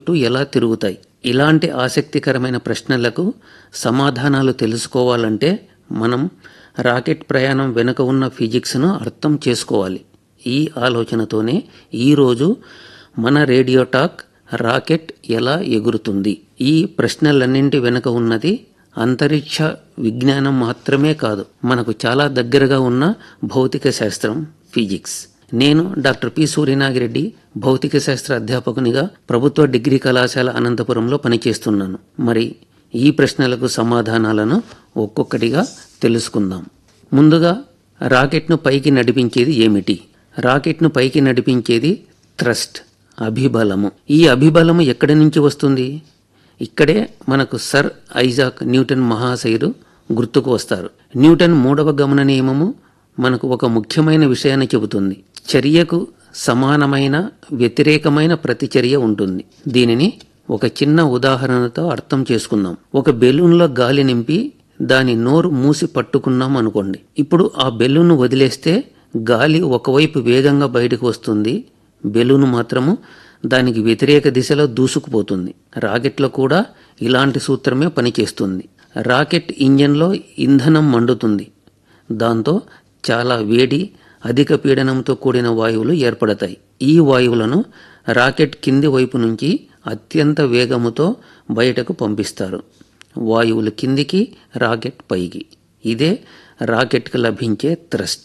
చుట్టూ ఎలా తిరుగుతాయి ఇలాంటి ఆసక్తికరమైన ప్రశ్నలకు సమాధానాలు తెలుసుకోవాలంటే మనం రాకెట్ ప్రయాణం వెనుక ఉన్న ఫిజిక్స్ను అర్థం చేసుకోవాలి ఈ ఆలోచనతోనే ఈరోజు మన రేడియో టాక్ రాకెట్ ఎలా ఎగురుతుంది ఈ ప్రశ్నలన్నింటి వెనుక ఉన్నది అంతరిక్ష విజ్ఞానం మాత్రమే కాదు మనకు చాలా దగ్గరగా ఉన్న భౌతిక శాస్త్రం ఫిజిక్స్ నేను డాక్టర్ పి సూర్యనాగిరెడ్డి భౌతిక శాస్త్ర అధ్యాపకునిగా ప్రభుత్వ డిగ్రీ కళాశాల అనంతపురంలో పనిచేస్తున్నాను మరి ఈ ప్రశ్నలకు సమాధానాలను ఒక్కొక్కటిగా తెలుసుకుందాం ముందుగా రాకెట్ను పైకి నడిపించేది ఏమిటి రాకెట్ను పైకి నడిపించేది థ్రస్ట్ అభిబలము ఈ అభిబలము ఎక్కడి నుంచి వస్తుంది ఇక్కడే మనకు సర్ ఐజాక్ న్యూటన్ మహాశయుడు గుర్తుకు వస్తారు న్యూటన్ మూడవ గమన నియమము మనకు ఒక ముఖ్యమైన విషయాన్ని చెబుతుంది చర్యకు సమానమైన వ్యతిరేకమైన ప్రతిచర్య ఉంటుంది దీనిని ఒక చిన్న ఉదాహరణతో అర్థం చేసుకుందాం ఒక బెలూన్లో గాలి నింపి దాని నోరు మూసి పట్టుకున్నాం అనుకోండి ఇప్పుడు ఆ బెలూన్ వదిలేస్తే గాలి ఒకవైపు వేగంగా బయటకు వస్తుంది బెలూన్ మాత్రము దానికి వ్యతిరేక దిశలో దూసుకుపోతుంది రాకెట్లో కూడా ఇలాంటి సూత్రమే పనిచేస్తుంది రాకెట్ ఇంజన్లో ఇంధనం మండుతుంది దాంతో చాలా వేడి అధిక పీడనంతో కూడిన వాయువులు ఏర్పడతాయి ఈ వాయువులను రాకెట్ కింది వైపు నుంచి అత్యంత వేగముతో బయటకు పంపిస్తారు వాయువులు కిందికి రాకెట్ పైకి ఇదే రాకెట్కి లభించే థ్రస్ట్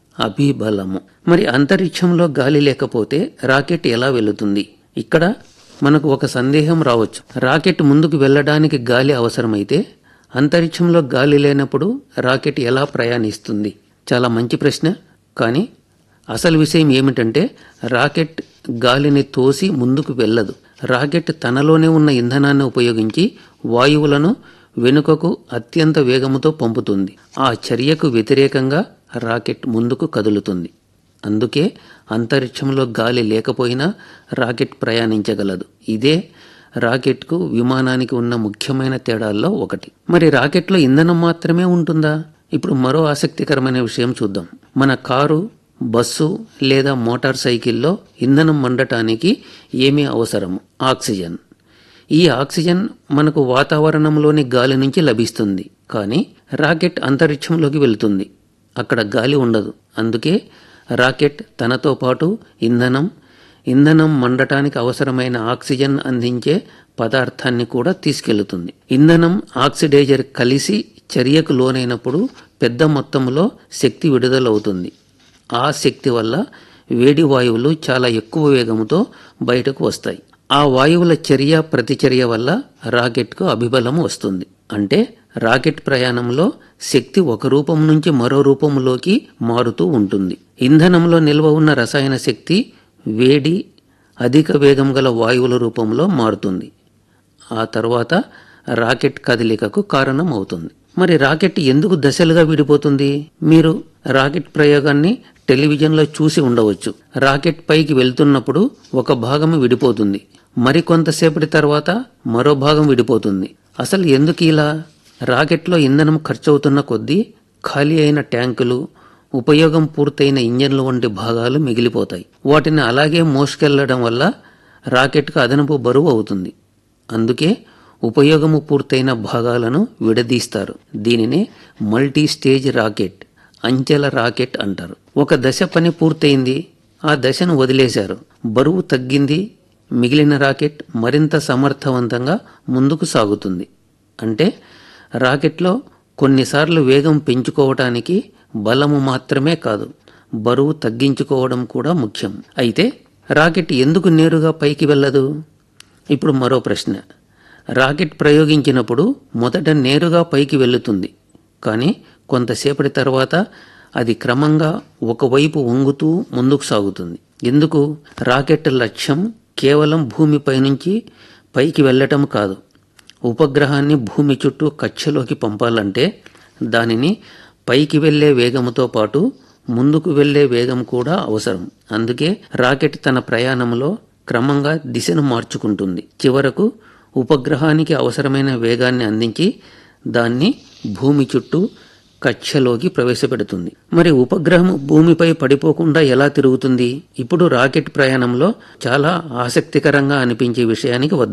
అభిబలము మరి అంతరిక్షంలో గాలి లేకపోతే రాకెట్ ఎలా వెళుతుంది ఇక్కడ మనకు ఒక సందేహం రావచ్చు రాకెట్ ముందుకు వెళ్ళడానికి గాలి అవసరమైతే అంతరిక్షంలో గాలి లేనప్పుడు రాకెట్ ఎలా ప్రయాణిస్తుంది చాలా మంచి ప్రశ్న కానీ అసలు విషయం ఏమిటంటే రాకెట్ గాలిని తోసి ముందుకు వెళ్ళదు రాకెట్ తనలోనే ఉన్న ఇంధనాన్ని ఉపయోగించి వాయువులను వెనుకకు అత్యంత వేగముతో పంపుతుంది ఆ చర్యకు వ్యతిరేకంగా రాకెట్ ముందుకు కదులుతుంది అందుకే అంతరిక్షంలో గాలి లేకపోయినా రాకెట్ ప్రయాణించగలదు ఇదే రాకెట్కు విమానానికి ఉన్న ముఖ్యమైన తేడాల్లో ఒకటి మరి రాకెట్లో ఇంధనం మాత్రమే ఉంటుందా ఇప్పుడు మరో ఆసక్తికరమైన విషయం చూద్దాం మన కారు బస్సు లేదా మోటార్ సైకిల్లో ఇంధనం మండటానికి ఏమీ అవసరము ఆక్సిజన్ ఈ ఆక్సిజన్ మనకు వాతావరణంలోని గాలి నుంచి లభిస్తుంది కానీ రాకెట్ అంతరిక్షంలోకి వెళుతుంది అక్కడ గాలి ఉండదు అందుకే రాకెట్ తనతో పాటు ఇంధనం ఇంధనం మండటానికి అవసరమైన ఆక్సిజన్ అందించే పదార్థాన్ని కూడా తీసుకెళ్తుంది ఇంధనం ఆక్సిడైజర్ కలిసి చర్యకు లోనైనప్పుడు పెద్ద మొత్తంలో శక్తి విడుదలవుతుంది ఆ శక్తి వల్ల వేడి వాయువులు చాలా ఎక్కువ వేగంతో బయటకు వస్తాయి ఆ వాయువుల చర్య ప్రతిచర్య వల్ల రాకెట్కు అభిబలం వస్తుంది అంటే రాకెట్ ప్రయాణంలో శక్తి ఒక రూపం నుంచి మరో రూపంలోకి మారుతూ ఉంటుంది ఇంధనంలో నిల్వ ఉన్న రసాయన శక్తి వేడి అధిక వేగం గల వాయువుల రూపంలో మారుతుంది ఆ తర్వాత రాకెట్ కదలికకు కారణం అవుతుంది మరి రాకెట్ ఎందుకు దశలుగా విడిపోతుంది మీరు రాకెట్ ప్రయోగాన్ని టెలివిజన్లో చూసి ఉండవచ్చు రాకెట్ పైకి వెళ్తున్నప్పుడు ఒక భాగం విడిపోతుంది మరి కొంతసేపటి తర్వాత మరో భాగం విడిపోతుంది అసలు ఎందుకు ఇలా రాకెట్లో ఇంధనం ఖర్చవుతున్న కొద్దీ ఖాళీ అయిన ట్యాంకులు ఉపయోగం పూర్తయిన ఇంజన్లు వంటి భాగాలు మిగిలిపోతాయి వాటిని అలాగే మోసుకెళ్లడం వల్ల రాకెట్కు అదనపు బరువు అవుతుంది అందుకే ఉపయోగము పూర్తయిన భాగాలను విడదీస్తారు దీనినే మల్టీ స్టేజ్ రాకెట్ అంచెల రాకెట్ అంటారు ఒక దశ పని పూర్తయింది ఆ దశను వదిలేశారు బరువు తగ్గింది మిగిలిన రాకెట్ మరింత సమర్థవంతంగా ముందుకు సాగుతుంది అంటే రాకెట్లో కొన్నిసార్లు వేగం పెంచుకోవటానికి బలము మాత్రమే కాదు బరువు తగ్గించుకోవడం కూడా ముఖ్యం అయితే రాకెట్ ఎందుకు నేరుగా పైకి వెళ్ళదు ఇప్పుడు మరో ప్రశ్న రాకెట్ ప్రయోగించినప్పుడు మొదట నేరుగా పైకి వెళుతుంది కానీ కొంతసేపటి తర్వాత అది క్రమంగా ఒకవైపు వంగుతూ ముందుకు సాగుతుంది ఎందుకు రాకెట్ లక్ష్యం కేవలం భూమిపై నుంచి పైకి వెళ్ళటం కాదు ఉపగ్రహాన్ని భూమి చుట్టూ కక్షలోకి పంపాలంటే దానిని పైకి వెళ్లే వేగముతో పాటు ముందుకు వెళ్లే వేగం కూడా అవసరం అందుకే రాకెట్ తన ప్రయాణంలో క్రమంగా దిశను మార్చుకుంటుంది చివరకు ఉపగ్రహానికి అవసరమైన వేగాన్ని అందించి దాన్ని భూమి చుట్టూ కక్షలోకి ప్రవేశపెడుతుంది మరి ఉపగ్రహం భూమిపై పడిపోకుండా ఎలా తిరుగుతుంది ఇప్పుడు రాకెట్ ప్రయాణంలో చాలా ఆసక్తికరంగా అనిపించే విషయానికి వద్దాం